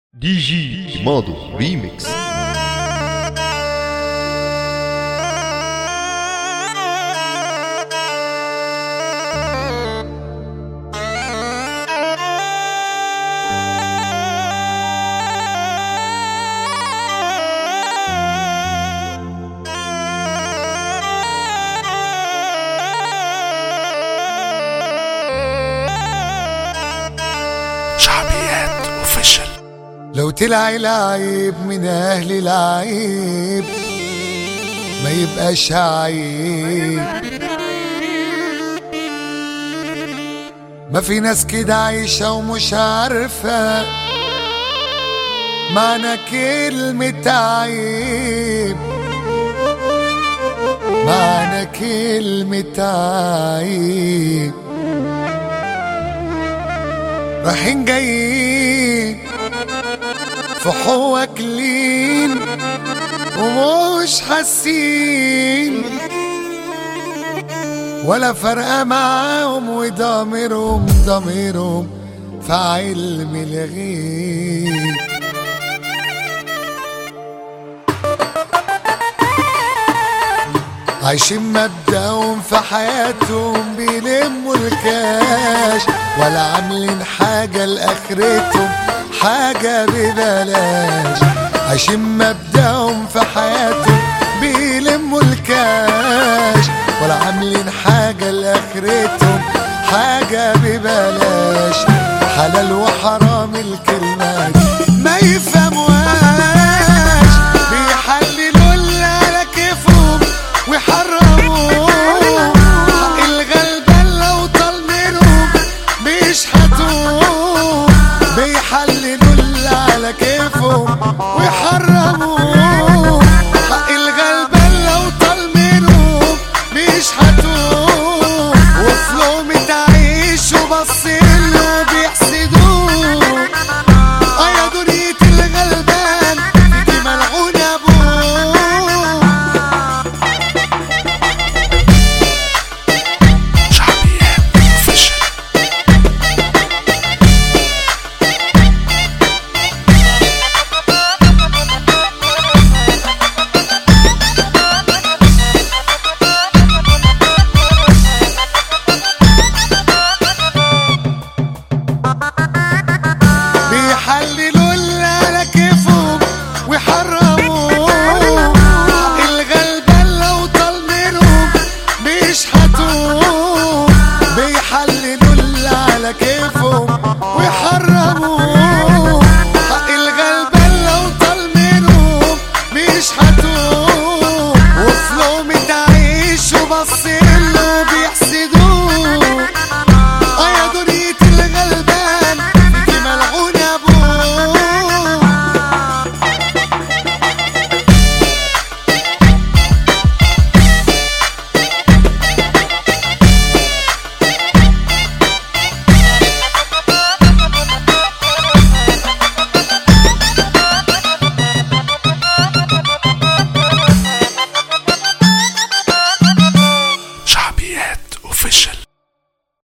دي جي ماضو ريميكس شعبيات اوفيشال لو طلع العيب من اهل العيب ما يبقاش عيب ما في ناس كده عايشة ومش عارفة معنى كلمة عيب معنى كلمة عيب رايحين جايين في حوك لين ومش حاسين ولا فرقة معاهم وضميرهم ضميرهم في علم الغيب عايشين مبدأهم في حياتهم بيلموا الكاش ولا عاملين حاجة لآخرتهم حاجة ببلاش عايشين مبدأهم في حياتهم بيلموا الكاش ولا عاملين حاجة لآخرتهم حاجة ببلاش حلال وحرام الكلمات ما يفهموهاش بيحللوا اللي على كيفهم ويحرموا حق الغلبان لو طال منهم بيشحتوا بيحللوا اللي على كيفهم ويحرموا حق الغلبان لو طال منهم بيشحتوا وفلوم تعيش وبصيله بيحسدوه اه يا دنيا الغلبان دي ملعون ابوه شعبيات اوفيشال بيحللوا اللي على كيفهم ويحرموا حق الغلبان لو طال منهم بيشحتوا بيحللوا اللي على كيفهم ويحرموا حق الغلبان لو طال منهم بيشحتوا وفلوم تعيش وبصيله بيحسدوا